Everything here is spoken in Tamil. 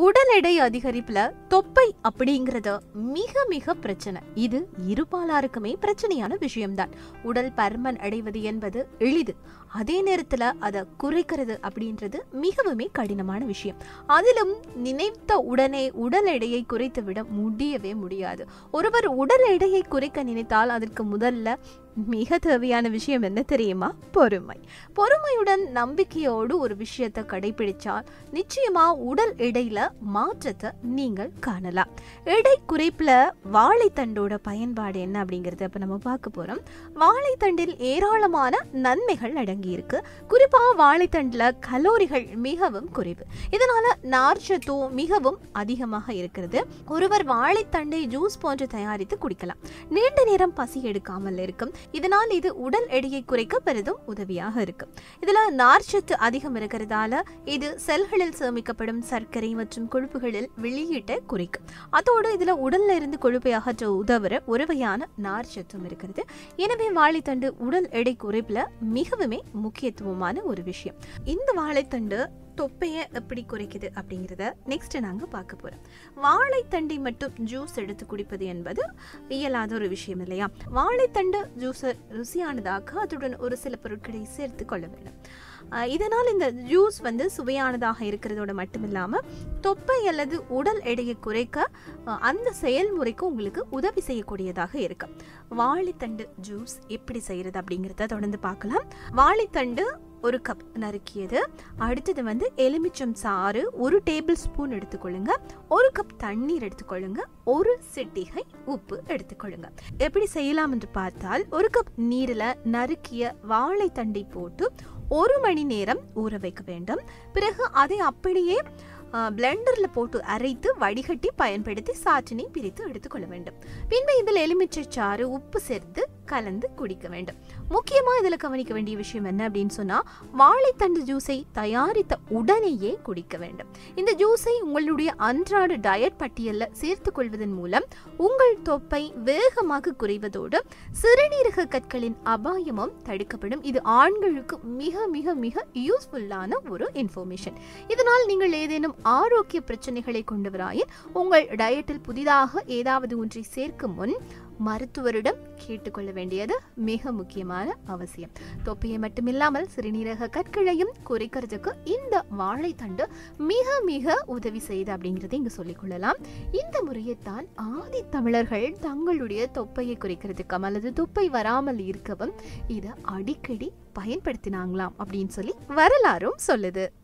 உடல் எடை அதிகரிப்புல தொப்பை அப்படிங்கறது மிக மிக பிரச்சனை இது இருபாலாருக்குமே பிரச்சனையான விஷயம்தான் உடல் பருமன் அடைவது என்பது எளிது அதே நேரத்துல அதை குறைக்கிறது அப்படின்றது மிகவுமே கடினமான விஷயம் அதிலும் நினைத்த உடனே உடல் எடையை குறைத்து விட முடியவே முடியாது ஒருவர் உடல் எடையை குறைக்க நினைத்தால் அதற்கு முதல்ல மிக தேவையான விஷயம் என்ன தெரியுமா பொறுமை பொறுமையுடன் நம்பிக்கையோடு ஒரு விஷயத்தை கடைபிடிச்சால் நிச்சயமா உடல் எடையில மாற்றத்தை நீங்கள் காணலாம் எடை குறைப்புல வாழைத்தண்டோட பயன்பாடு என்ன அப்படிங்கறத இப்ப நம்ம பார்க்க போறோம் வாழைத்தண்டில் ஏராளமான நன்மைகள் அடங்கி இருக்கு குறிப்பா வாழைத்தண்டுல கலோரிகள் மிகவும் குறைவு இதனால நார்ச்சத்தும் மிகவும் அதிகமாக இருக்கிறது ஒருவர் வாழைத்தண்டை ஜூஸ் போன்று தயாரித்து குடிக்கலாம் நீண்ட நேரம் பசி எடுக்காமல் இருக்கும் இதனால் இது உடல் எடையை குறைக்க பெரிதும் உதவியாக இருக்கும் இதுல நார்ச்சத்து அதிகம் இருக்கிறதால இது செல்களில் சேமிக்கப்படும் சர்க்கரை மற்றும் கொழுப்புகளில் வெளியீட்டை குறைக்கும் அதோடு இதுல உடல்ல இருந்து கொழுப்பை அகற்ற உதவுற ஒரு வகையான நார்ச்சத்தும் இருக்கிறது எனவே வாழைத்தண்டு உடல் எடை குறைப்புல மிகவுமே முக்கியத்துவமான ஒரு விஷயம் இந்த வாழைத்தண்டு தொப்பையை எப்படி குறைக்குது அப்படிங்கிறத நெக்ஸ்ட் நாங்க பார்க்க போறோம் வாழைத்தண்டை மட்டும் ஜூஸ் எடுத்து குடிப்பது என்பது இயலாத ஒரு விஷயம் இல்லையா வாழைத்தண்டு ஜூஸ் ருசியானதாக அதுடன் ஒரு சில பொருட்களை சேர்த்து கொள்ள வேண்டும் அஹ் இதனால் இந்த ஜூஸ் வந்து சுவையானதாக இருக்கிறதோட மட்டும் இல்லாம தொப்பை அல்லது உடல் எடையை குறைக்க அஹ், அந்த செயல்முறைக்கு உங்களுக்கு உதவி செய்யக்கூடியதாக இருக்கு வாழைத்தண்டு ஜூஸ் எப்படி செய்யறது அப்படிங்கிறத தொடர்ந்து பார்க்கலாம் வாழைத்தண்டு ஒரு கப் நறுக்கியது அடுத்தது வந்து எலுமிச்சம் சாறு ஒரு டேபிள் ஸ்பூன் எடுத்துக்கொள்ளுங்க ஒரு கப் தண்ணீர் எடுத்துக்கொள்ளுங்க ஒரு சிட்டிகை உப்பு எடுத்துக்கொள்ளுங்க எப்படி செய்யலாம் என்று பார்த்தால் ஒரு கப் நீரில் நறுக்கிய வாழைத்தண்டை போட்டு ஒரு மணி நேரம் ஊற வைக்க வேண்டும் பிறகு அதை அப்படியே பிளெண்டரில் போட்டு அரைத்து வடிகட்டி பயன்படுத்தி சாற்றினை பிரித்து எடுத்துக்கொள்ள வேண்டும் பின்பு இதில் எலுமிச்சை சாறு உப்பு சேர்த்து கலந்து குடிக்க வேண்டும் முக்கியமா இதுல கவனிக்க வேண்டிய விஷயம் என்ன அப்படின்னு சொன்னா வாழைத்தண்டு ஜூஸை தயாரித்த உடனேயே குடிக்க வேண்டும் இந்த ஜூஸை உங்களுடைய அன்றாட டயட் பட்டியல்ல சேர்த்துக் கொள்வதன் மூலம் உங்கள் தொப்பை வேகமாக குறைவதோடு சிறுநீரக கற்களின் அபாயமும் தடுக்கப்படும் இது ஆண்களுக்கு மிக மிக மிக யூஸ்ஃபுல்லான ஒரு இன்ஃபர்மேஷன் இதனால் நீங்கள் ஏதேனும் ஆரோக்கிய பிரச்சனைகளை கொண்டவராயின் உங்கள் டயட்டில் புதிதாக ஏதாவது ஒன்றை சேர்க்கும் முன் மருத்துவரிடம் கேட்டுக்கொள்ள வேண்டியது மிக முக்கியமான அவசியம் தொப்பையை மட்டுமில்லாமல் சிறுநீரக கற்களையும் குறைக்கிறதுக்கு இந்த வாழைத்தண்டு மிக மிக உதவி செய்யுது அப்படிங்கறதை இங்க சொல்லிக் கொள்ளலாம் இந்த முறையைத்தான் ஆதி தமிழர்கள் தங்களுடைய தொப்பையை குறைக்கிறதுக்கும் அல்லது தொப்பை வராமல் இருக்கவும் இதை அடிக்கடி பயன்படுத்தினாங்களாம் அப்படின்னு சொல்லி வரலாறும் சொல்லுது